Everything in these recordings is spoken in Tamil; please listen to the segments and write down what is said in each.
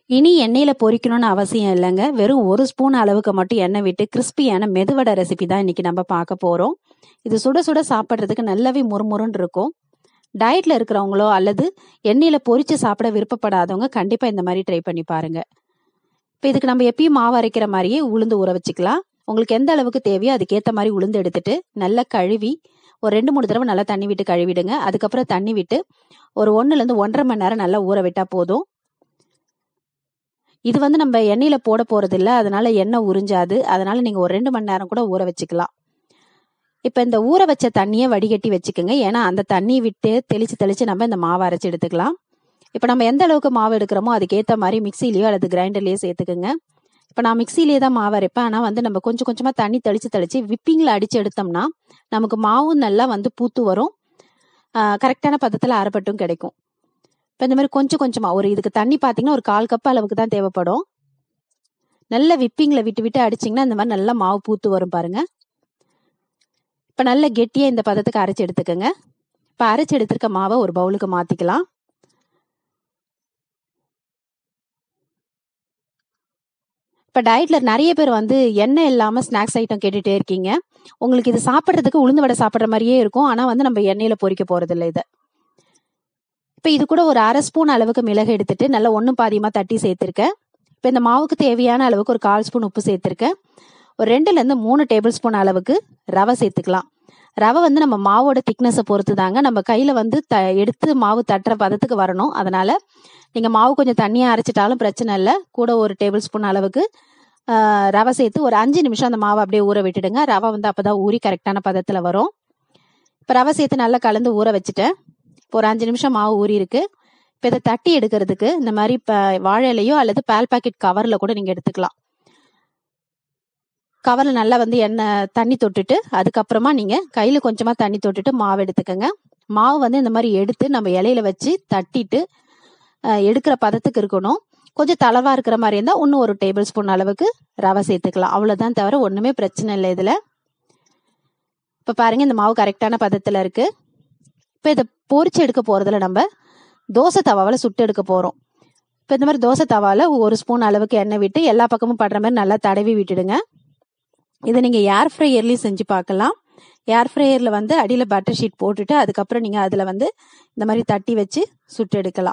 இனி எண்ணெயில பொரிக்கணும்னு அவசியம் இல்லைங்க வெறும் ஒரு ஸ்பூன் அளவுக்கு மட்டும் எண்ணெய் விட்டு கிறிஸ்பியான மெதுவடை ரெசிபி தான் இன்னைக்கு நம்ம பார்க்க போறோம் இது சுட சுட சாப்பிட்றதுக்கு நல்லாவே முறுமுறுன்னு இருக்கும் டயட்ல இருக்கிறவங்களோ அல்லது எண்ணெயில பொரிச்சு சாப்பிட விருப்பப்படாதவங்க கண்டிப்பா இந்த மாதிரி ட்ரை பண்ணி பாருங்க இப்போ இதுக்கு நம்ம எப்பயும் மாவு அரைக்கிற மாதிரியே உளுந்து ஊற வச்சுக்கலாம் உங்களுக்கு எந்த அளவுக்கு தேவையோ அதுக்கேற்ற மாதிரி உளுந்து எடுத்துட்டு நல்லா கழுவி ஒரு ரெண்டு மூணு தடவை நல்லா தண்ணி விட்டு கழுவிடுங்க அதுக்கப்புறம் தண்ணி விட்டு ஒரு ஒன்றுலேருந்து ஒன்றரை மணி நேரம் நல்லா ஊற விட்டா போதும் இது வந்து நம்ம எண்ணெயில போட போறது இல்ல அதனால எண்ணெய் உறிஞ்சாது அதனால நீங்க ஒரு ரெண்டு மணி நேரம் கூட ஊற வச்சுக்கலாம் இப்ப இந்த ஊற வச்ச தண்ணியை வடிகட்டி வச்சுக்கோங்க ஏன்னா அந்த தண்ணி விட்டு தெளிச்சு தெளிச்சு நம்ம இந்த மாவை அரைச்சு எடுத்துக்கலாம் இப்ப நம்ம எந்த அளவுக்கு மாவு எடுக்கிறோமோ அதுக்கேற்ற மாதிரி மிக்சிலயோ அல்லது கிரைண்டர்லயோ சேர்த்துக்குங்க இப்ப நான் மிக்சிலேயே தான் மாவு அரைப்பேன் ஆனா வந்து நம்ம கொஞ்சம் கொஞ்சமா தண்ணி தெளிச்சு தெளிச்சு விப்பிங்ல அடிச்சு எடுத்தோம்னா நமக்கு மாவும் நல்லா வந்து பூத்து வரும் கரெக்டான பதத்துல அரைப்பட்டும் கிடைக்கும் இப்போ இந்த மாதிரி கொஞ்சம் கொஞ்சமா ஒரு இதுக்கு தண்ணி பார்த்தீங்கன்னா ஒரு கால் கப் அளவுக்கு தான் தேவைப்படும் நல்ல விப்பிங்கில் விட்டு விட்டு அடிச்சிங்கன்னா இந்த மாதிரி நல்லா மாவு பூத்து வரும் பாருங்க இப்போ நல்ல கெட்டியாக இந்த பதத்துக்கு அரைச்சி எடுத்துக்கோங்க இப்போ அரைச்சி எடுத்துருக்க மாவை ஒரு பவுலுக்கு மாற்றிக்கலாம் இப்போ டயட்ல நிறைய பேர் வந்து எண்ணெய் இல்லாமல் ஸ்நாக்ஸ் ஐட்டம் கேட்டுட்டே இருக்கீங்க உங்களுக்கு இது சாப்பிட்றதுக்கு உளுந்து வடை சாப்பிட்ற மாதிரியே இருக்கும் ஆனால் வந்து நம்ம எண்ணெயில் பொரிக்க போகிறதில்ல இதை இப்போ இது கூட ஒரு அரை ஸ்பூன் அளவுக்கு மிளகு எடுத்துட்டு நல்லா ஒன்றும் பாதியமாக தட்டி சேர்த்துருக்கேன் இப்போ இந்த மாவுக்கு தேவையான அளவுக்கு ஒரு கால் ஸ்பூன் உப்பு சேர்த்துருக்கேன் ஒரு ரெண்டுலேருந்து மூணு டேபிள் ஸ்பூன் அளவுக்கு ரவை சேர்த்துக்கலாம் ரவை வந்து நம்ம மாவோட திக்னஸை பொறுத்து தாங்க நம்ம கையில் வந்து த எடுத்து மாவு தட்டுற பதத்துக்கு வரணும் அதனால நீங்கள் மாவு கொஞ்சம் தண்ணியாக அரைச்சிட்டாலும் பிரச்சனை இல்லை கூட ஒரு டேபிள் ஸ்பூன் அளவுக்கு ரவை சேர்த்து ஒரு அஞ்சு நிமிஷம் அந்த மாவை அப்படியே ஊற விட்டுடுங்க ரவை வந்து அப்போ தான் ஊறி கரெக்டான பதத்தில் வரும் இப்போ ரவை சேர்த்து நல்லா கலந்து ஊற வச்சுட்டேன் இப்போ ஒரு அஞ்சு நிமிஷம் மாவு ஊறி இருக்கு இப்போ இதை தட்டி எடுக்கிறதுக்கு இந்த மாதிரி இப்போ வாழை இலையோ அல்லது பால் பாக்கெட் கவரில் கூட நீங்கள் எடுத்துக்கலாம் கவரில் நல்லா வந்து எண்ணெய் தண்ணி தொட்டுட்டு அதுக்கப்புறமா நீங்கள் கையில் கொஞ்சமாக தண்ணி தொட்டுட்டு மாவு எடுத்துக்கோங்க மாவு வந்து இந்த மாதிரி எடுத்து நம்ம இலையில வச்சு தட்டிட்டு எடுக்கிற பதத்துக்கு இருக்கணும் கொஞ்சம் தளவாக இருக்கிற மாதிரி இருந்தால் இன்னும் ஒரு டேபிள் ஸ்பூன் அளவுக்கு ரவை சேர்த்துக்கலாம் அவ்வளோதான் தவிர ஒன்றுமே பிரச்சனை இல்லை இதில் இப்போ பாருங்கள் இந்த மாவு கரெக்டான பதத்தில் இருக்குது இப்போ இதை பொரிச்சு எடுக்க போகிறதுல நம்ம தோசை தவாவில் சுட்டு எடுக்க போகிறோம் இப்போ இந்த மாதிரி தோசை தவாவில் ஒரு ஸ்பூன் அளவுக்கு எண்ணெய் விட்டு எல்லா பக்கமும் படுற மாதிரி நல்லா தடவி விட்டுடுங்க இதை நீங்கள் ஏர் ஃப்ரையர்லேயும் செஞ்சு பார்க்கலாம் ஏர் ஃப்ரையரில் வந்து அடியில் பட்டர் ஷீட் போட்டுட்டு அதுக்கப்புறம் நீங்கள் அதில் வந்து இந்த மாதிரி தட்டி வச்சு சுட்டு எடுக்கலாம்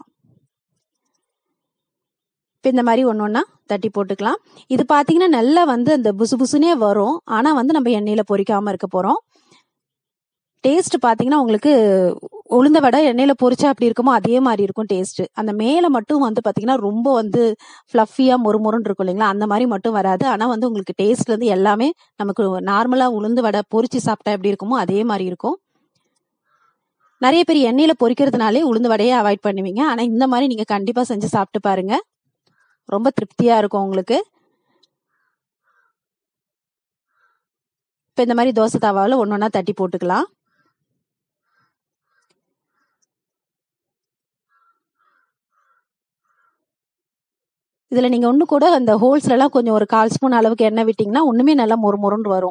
இப்போ இந்த மாதிரி ஒன்று ஒன்றா தட்டி போட்டுக்கலாம் இது பார்த்தீங்கன்னா நல்லா வந்து அந்த புசு புசுனே வரும் ஆனால் வந்து நம்ம எண்ணெயில் பொரிக்காமல் இருக்க போகிறோம் டேஸ்ட் பார்த்தீங்கன்னா உங்களுக்கு உளுந்த வடை எண்ணெயில் பொரிச்சா அப்படி இருக்குமோ அதே மாதிரி இருக்கும் டேஸ்ட் அந்த மேலே மட்டும் வந்து பார்த்தீங்கன்னா ரொம்ப வந்து ஃப்ளஃபியாக மொறுமொறுன்னு இருக்கும் இல்லைங்களா அந்த மாதிரி மட்டும் வராது ஆனால் வந்து உங்களுக்கு டேஸ்ட்லேருந்து எல்லாமே நமக்கு நார்மலாக உளுந்து வடை பொரிச்சு சாப்பிட்டா எப்படி இருக்குமோ அதே மாதிரி இருக்கும் நிறைய பேர் எண்ணெயில் பொரிக்கிறதுனாலே உளுந்து வடையை அவாய்ட் பண்ணுவீங்க ஆனால் இந்த மாதிரி நீங்கள் கண்டிப்பாக செஞ்சு சாப்பிட்டு பாருங்க ரொம்ப திருப்தியாக இருக்கும் உங்களுக்கு இப்போ இந்த மாதிரி தோசை தவாவில் ஒன்று ஒன்றா தட்டி போட்டுக்கலாம் இதில் நீங்கள் ஒன்று கூட அந்த ஹோல்ஸ்லலாம் கொஞ்சம் ஒரு கால் ஸ்பூன் அளவுக்கு எண்ணெய் விட்டிங்கன்னா ஒன்றுமே நல்லா மொறு மொறுன்னு வரும்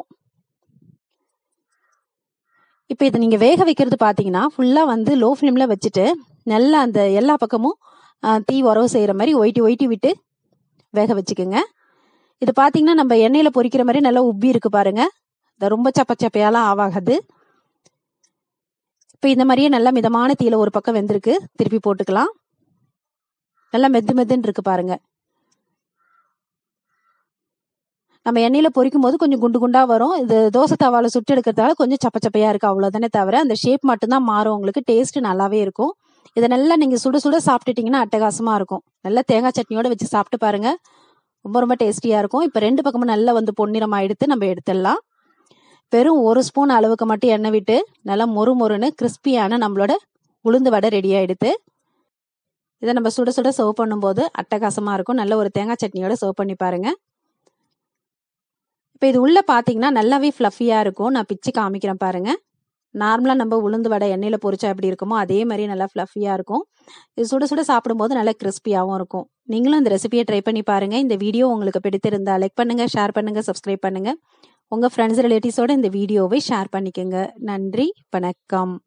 இப்போ இதை நீங்கள் வேக வைக்கிறது பார்த்தீங்கன்னா ஃபுல்லாக வந்து லோ ஃப்ளேமில் வச்சுட்டு நல்லா அந்த எல்லா பக்கமும் தீ உறவு செய்கிற மாதிரி ஒயிட்டி ஒயிட்டி விட்டு வேக வச்சுக்கோங்க இது பார்த்தீங்கன்னா நம்ம எண்ணெயில் பொரிக்கிற மாதிரி நல்லா உப்பி இருக்கு பாருங்க இந்த ரொம்ப சப்ப சப்பையாலாம் ஆவாகாது இப்போ இந்த மாதிரியே நல்லா மிதமான தீயில ஒரு பக்கம் வெந்திருக்கு திருப்பி போட்டுக்கலாம் நல்லா மெத்து மெத்துன்னு இருக்கு பாருங்க நம்ம எண்ணெயில பொரிக்கும் போது கொஞ்சம் குண்டு குண்டா வரும் இது தோசை தவால சுட்டு எடுக்கிறதால கொஞ்சம் சப்ப சப்பையா இருக்கு அவ்வளவுதானே தவிர அந்த ஷேப் மட்டும்தான் மாறும் உங்களுக்கு டேஸ்ட் நல்லாவே இருக்கும் இதை நல்லா நீங்க சுட சுட சாப்பிட்டுட்டீங்கன்னா அட்டகாசமா இருக்கும் நல்லா தேங்காய் சட்னியோட வச்சு சாப்பிட்டு பாருங்க ரொம்ப ரொம்ப டேஸ்டியா இருக்கும் இப்போ ரெண்டு பக்கமும் நல்லா வந்து பொன்னிறமா எடுத்து நம்ம எடுத்துடலாம் வெறும் ஒரு ஸ்பூன் அளவுக்கு மட்டும் எண்ணெய் விட்டு நல்லா மொறு மொறுன்னு கிறிஸ்பியான நம்மளோட உளுந்து வடை ரெடி ஆயிடுது இதை நம்ம சுட சுட சர்வ் பண்ணும்போது அட்டகாசமா இருக்கும் நல்ல ஒரு தேங்காய் சட்னியோட சர்வ் பண்ணி பாருங்க இப்போ இது உள்ள பார்த்தீங்கன்னா நல்லாவே ஃப்ளஃபியாக இருக்கும் நான் பிச்சு காமிக்கிறேன் பாருங்க நார்மலாக நம்ம உளுந்து வடை எண்ணெயில் பொரிச்சா எப்படி இருக்குமோ அதே மாதிரி நல்லா ஃப்ளஃபியாக இருக்கும் இது சுட சுட சாப்பிடும்போது நல்லா கிறிஸ்பியாகவும் இருக்கும் நீங்களும் இந்த ரெசிபியை ட்ரை பண்ணி பாருங்க இந்த வீடியோ உங்களுக்கு பிடித்திருந்தா லைக் பண்ணுங்க ஷேர் பண்ணுங்க சப்ஸ்கிரைப் பண்ணுங்க உங்க ஃப்ரெண்ட்ஸ் ரிலேட்டிவ்ஸோட இந்த வீடியோவை ஷேர் பண்ணிக்கோங்க நன்றி வணக்கம்